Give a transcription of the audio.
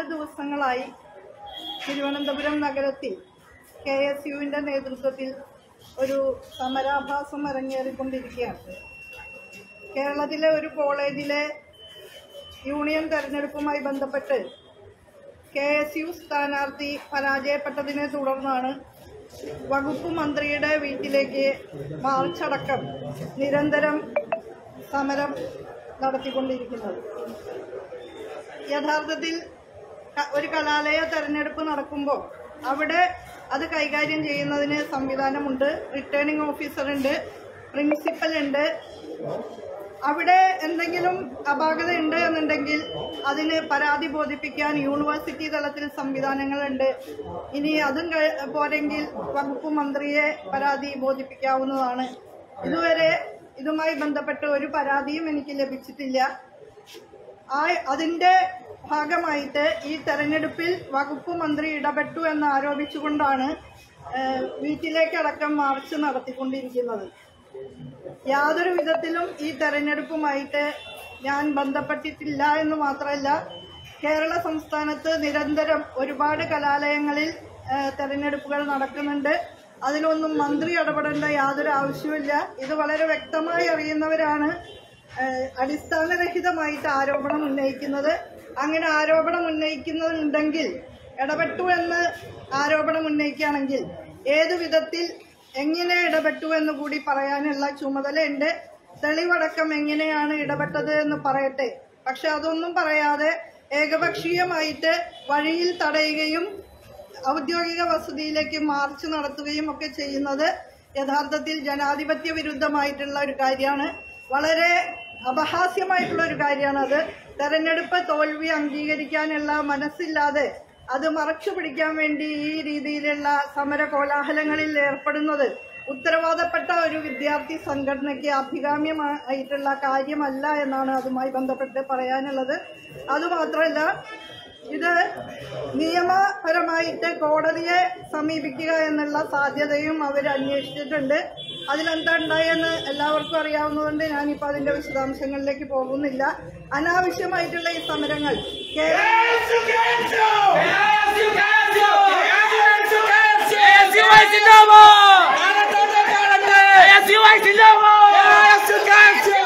ദിവസങ്ങളായി തിരുവനന്തപുരം നഗരത്തിൽ K S യുവിൻ്റെ നേതൃത്വത്തിൽ ഒരു സമരാഭാസം അരങ്ങേറിക്കൊണ്ടിരിക്കുകയാണ് കേരളത്തിലെ ഒരു കോളേജിലെ യൂണിയൻ തെരഞ്ഞെടുപ്പുമായി ബന്ധപ്പെട്ട് കെ എസ് യു സ്ഥാനാർത്ഥി പരാജയപ്പെട്ടതിനെ തുടർന്നാണ് വകുപ്പ് മന്ത്രിയുടെ വീട്ടിലേക്ക് മാർച്ചടക്കം നിരന്തരം സമരം നടത്തിക്കൊണ്ടിരിക്കുന്നത് യഥാർത്ഥത്തിൽ ക- ഒരു കലാലയ തെരഞ്ഞെടുപ്പ് നടക്കുമ്പോൾ അവിടെ അത് കൈകാര്യം ചെയ്യുന്നതിന് സംവിധാനമുണ്ട് റിട്ടേണിംഗ് ഓഫീസറുണ്ട് പ്രിൻസിപ്പൽ ഉണ്ട് അവിടെ എന്തെങ്കിലും അപാകത ഉണ്ട് എന്നുണ്ടെങ്കിൽ അതിന് പരാതി ബോധിപ്പിക്കാൻ യൂണിവേഴ്സിറ്റി തലത്തിൽ സംവിധാനങ്ങളുണ്ട് ഇനി അതും കഴി- പോരെങ്കിൽ വകുപ്പ് മന്ത്രിയെ പരാതി ബോധിപ്പിക്കാവുന്നതാണ് ഇതുവരെ ഇതുമായി ബന്ധപ്പെട്ട് ഒരു പരാതിയും എനിക്ക് ലഭിച്ചിട്ടില്ല ആ അതിന്റെ ഭാഗമായിട്ട് ഈ തെരഞ്ഞെടുപ്പിൽ വകുപ്പ് മന്ത്രി ഇടപെട്ടു എന്ന് ആരോപിച്ചുകൊണ്ടാണ് ഏഹ്, വീട്ടിലേക്കടക്കം മാർച്ച് നടത്തിക്കൊണ്ടിരിക്കുന്നത് യാതൊരു വിധത്തിലും ഈ തെരഞ്ഞെടുപ്പുമായിട്ട് ഞാൻ ബന്ധപ്പെട്ടിട്ടില്ല എന്ന് മാത്രമല്ല കേരള സംസ്ഥാനത്ത് നിരന്തരം ഒരുപാട് കലാലയങ്ങളിൽ ഏഹ്, തെരഞ്ഞെടുപ്പുകൾ നടക്കുന്നുണ്ട് അതിലൊന്നും മന്ത്രി ഇടപെടേണ്ട യാതൊരു ആവശ്യമില്ല ഇത് വളരെ വ്യക്തമായി അറിയുന്നവരാണ് ഏഹ്, അടിസ്ഥാനരഹിതമായിട്ട് ആരോപണം ഉന്നയിക്കുന്നത് അങ്ങനെ ആരോപണം ഉന്നയിക്കുന്നുണ്ടെങ്കിൽ ഇടപെട്ടു എന്ന് ആരോപണം ഉന്നയിക്കുകയാണെങ്കിൽ ഏതു വിധത്തിൽ എങ്ങനെ ഇടപെട്ടു എന്ന് കൂടി പറയാനുള്ള ചുമതലയുണ്ട് തെളിവടക്കം എങ്ങനെയാണ് ഇടപെട്ടത് എന്ന് പറയട്ടെ പക്ഷെ അതൊന്നും പറയാതെ ഏകപക്ഷീയമായിട്ട് വഴിയിൽ തടയുകയും ഔദ്യോഗിക വസതിയിലേക്ക് മാർച്ച് നടത്തുകയും ഒക്കെ ചെയ്യുന്നത് യഥാർത്ഥത്തിൽ ജനാധിപത്യ വിരുദ്ധമായിട്ടുള്ള ഒരു കാര്യമാണ് വളരെ അപഹാസ്യമായിട്ടുള്ള ഒരു കാര്യമാണ് അത് തെരഞ്ഞെടുപ്പ് തോൽവി അംഗീകരിക്കാനുള്ള മനസ്സില്ലാതെ അത് മറച്ചു പിടിക്കാൻ വേണ്ടി ഈ രീതിയിലുള്ള സമര കോലാഹലങ്ങളിൽ ഏർപ്പെടുന്നത് ഉത്തരവാദപ്പെട്ട ഒരു വിദ്യാർത്ഥി സംഘടനയ്ക്ക് അഭികാമ്യമായിട്ടുള്ള കാര്യമല്ല എന്നാണ് അതുമായി ബന്ധപ്പെട്ട് പറയാനുള്ളത് അതുമാത്രമല്ല ഇത് നിയമപരമായിട്ട് കോടതിയെ സമീപിക്കുക എന്നുള്ള സാധ്യതയും അവർ അന്വേഷിച്ചിട്ടുണ്ട് അതിലെന്താ ഉണ്ടായെന്ന് എല്ലാവർക്കും അറിയാവുന്നതുകൊണ്ട് ഞാനിപ്പോൾ അതിന്റെ വിശദാംശങ്ങളിലേക്ക് പോകുന്നില്ല അനാവശ്യമായിട്ടുള്ള ഈ സമരങ്ങൾ Kerala ASU White Lava! ASU White Lava! ASU White Lava!